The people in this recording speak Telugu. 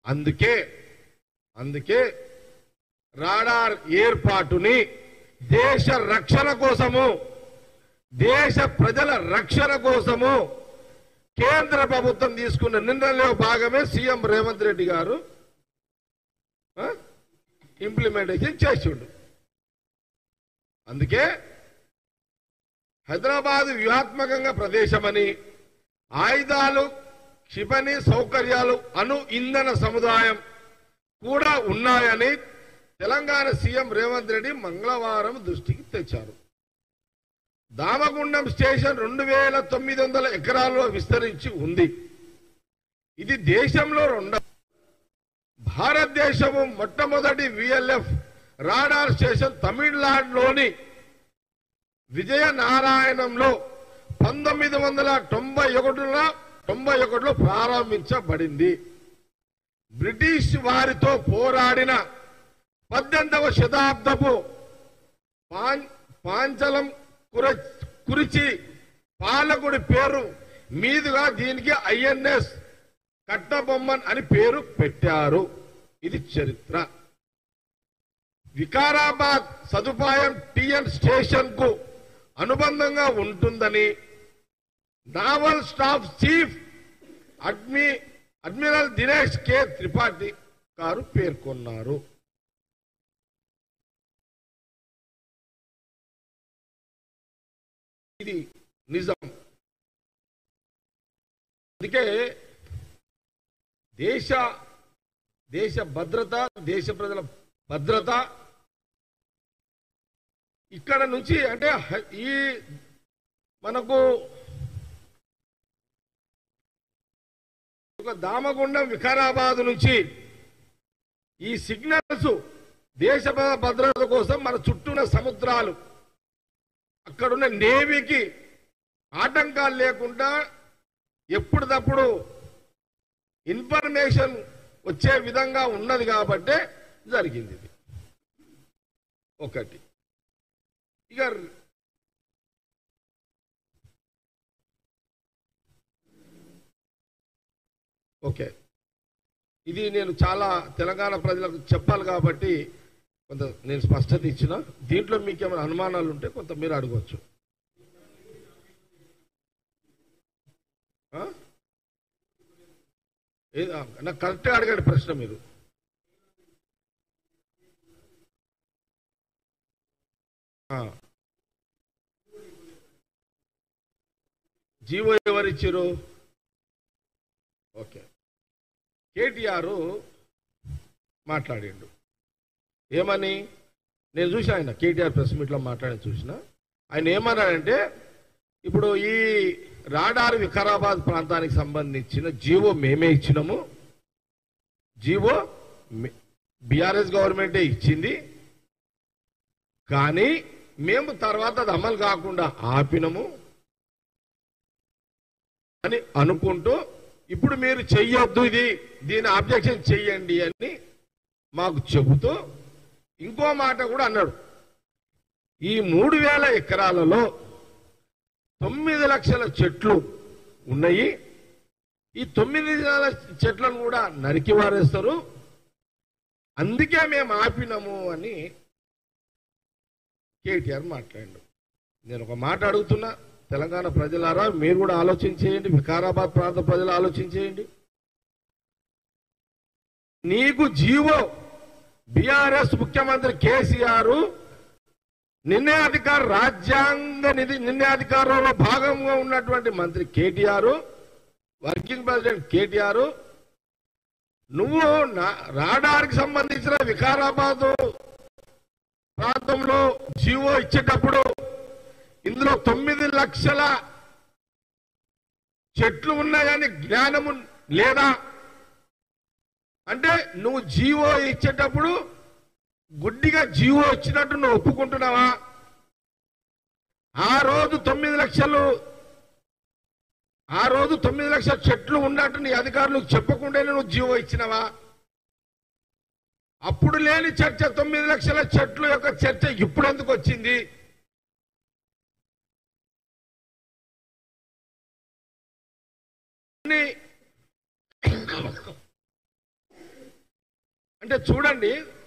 అందుకే అందుకే రాడార్ ఏర్పాటుని దేశ రక్షణ కోసము దేశ ప్రజల రక్షణ కోసము కేంద్ర ప్రభుత్వం తీసుకున్న నిర్ణయంలో భాగమే సీఎం రేవంత్ రెడ్డి గారు ఇంప్లిమెంటేషన్ చేసిండు అందుకే హైదరాబాద్ వ్యూహాత్మకంగా ప్రదేశమని ఆయుధాలు క్షిపణి సౌకర్యాలు అణు ఇంధన సముదాయం కూడా ఉన్నాయని తెలంగాణ సీఎం రేవంత్ రెడ్డి మంగళవారం దృష్టికి తెచ్చారు దామగుండం స్టేషన్ రెండు వేల తొమ్మిది వందల ఎకరాల్లో విస్తరించి ఉంది ఇది దేశంలో రెండవ భారతదేశము మొట్టమొదటి విఎల్ఎఫ్ రాడార్ స్టేషన్ తమిళనాడులోని విజయనారాయణంలో పంతొమ్మిది వందల తొంభై ఒకటిలో తొంభై ఒకటిలో ప్రారంభించబడింది బ్రిటిష్ వారితో పోరాడిన పద్దెనిమిదవ శతాబ్దపు పాం- పాంచలం కుర- కురిచి పాలకుడి పేరు మీదుగా దీనికి ఐఎన్ఎస్ కట్టబొమ్మన్ అని పేరు పెట్టారు ఇది చరిత్ర వికారాబాద్ సదుపాయం టిఎన్ స్టేషన్ కు అనుబంధంగా ఉంటుందని నావల్ స్టాఫ్ చీఫ్ అడ్మి అడ్మిరల్ దినేష్ కె త్రిపాఠి గారు పేర్కొన్నారు ఇది నిజం అందుకే దేశ దేశ భద్రత దేశ ప్రజల భద్రత ఇక్కడ నుంచి అంటే హ- ఈ మనకు ఒక దామగుండం వికారాబాద్ నుంచి ఈ సిగ్నల్స్ దేశ భ- భద్రత కోసం మన చుట్టూన్న సముద్రాలు అక్కడున్న నేవీకి ఆటంకాలు లేకుండా ఎప్పటికప్పుడు ఇన్ఫర్మేషన్ వచ్చే విధంగా ఉన్నది కాబట్టే జరిగింది ఇది ఒకటి ఇక ఓకే ఇది నేను చాలా తెలంగాణ ప్రజలకు చెప్పాలి కాబట్టి కొంత నేను స్పష్టత ఇచ్చిన దీంట్లో మీకు ఏమైనా అనుమానాలు ఉంటే కొంత మీరు అడగవచ్చు ఆ? ఏ- ఆ, నాకు కరెక్ట్గా అడగండి ప్రశ్న మీరు ఆ. జీవో ఎవరిచ్చారు ఓకే కేటీఆర్ మాట్లాడిండు ఏమని నేను చూసా ఆయన కేటీఆర్ ప్రెస్ మీట్లో మాట్లాడి చూసిన ఆయన ఏమన్నాడంటే ఇప్పుడు ఈ రాడార్ వికారాబాద్ ప్రాంతానికి సంబంధించిన జీవో మేమే ఇచ్చినాము జీవో బీఆర్ఎస్ గవర్నమెంటే ఇచ్చింది కానీ మేము తర్వాత అది అమలు కాకుండా ఆపినము అని అనుకుంటూ ఇప్పుడు మీరు చెయ్యొద్దు ఇది దీని అబ్జెక్షన్ చెయ్యండి అని మాకు చెబుతూ ఇంకో మాట కూడా అన్నాడు ఈ మూడు వేల ఎకరాలలో తొమ్మిది లక్షల చెట్లు ఉన్నాయి ఈ తొమ్మిది వేల చెట్లను కూడా నరికి వారేస్తారు అందుకే మేము ఆపినాము అని కేటీఆర్ మాట్లాడు నేను ఒక మాట అడుగుతున్నా తెలంగాణ ప్రజలారా మీరు కూడా ఆలోచన చేయండి వికారాబాద్ ప్రాంత ప్రజలు ఆలోచన చేయండి నీకు జీవో బీఆర్ఎస్ ముఖ్యమంత్రి కేసీఆర్ నిర్ణయాధికార రాజ్యాంగ నిధి నిర్ణయాధికారంలో భాగంగా ఉన్నటువంటి మంత్రి కేటీఆర్ వర్కింగ్ ప్రెసిడెంట్ కేటీఆర్ నువ్వు నా- రాడార్కి సంబంధించిన వికారాబాద్ ప్రాంతంలో జీవో ఇచ్చేటప్పుడు ఇందులో తొమ్మిది లక్షల చెట్లు ఉన్నాయని జ్ఞానము లేదా అంటే నువ్వు జీవో ఇచ్చేటప్పుడు గుడ్డిగా జీవో ఇచ్చినట్టు నువ్వు ఒప్పుకుంటున్నావా ఆ రోజు తొమ్మిది లక్షలు ఆ రోజు తొమ్మిది లక్షల చెట్లు ఉన్నట్టు నీ అధికారులకు చెప్పకుండానే నువ్వు జీవో ఇచ్చినవా అప్పుడు లేని చర్చ తొమ్మిది లక్షల చెట్లు యొక్క చర్చ ఇప్పుడు ఎందుకు వచ్చింది అని అంటే చూడండి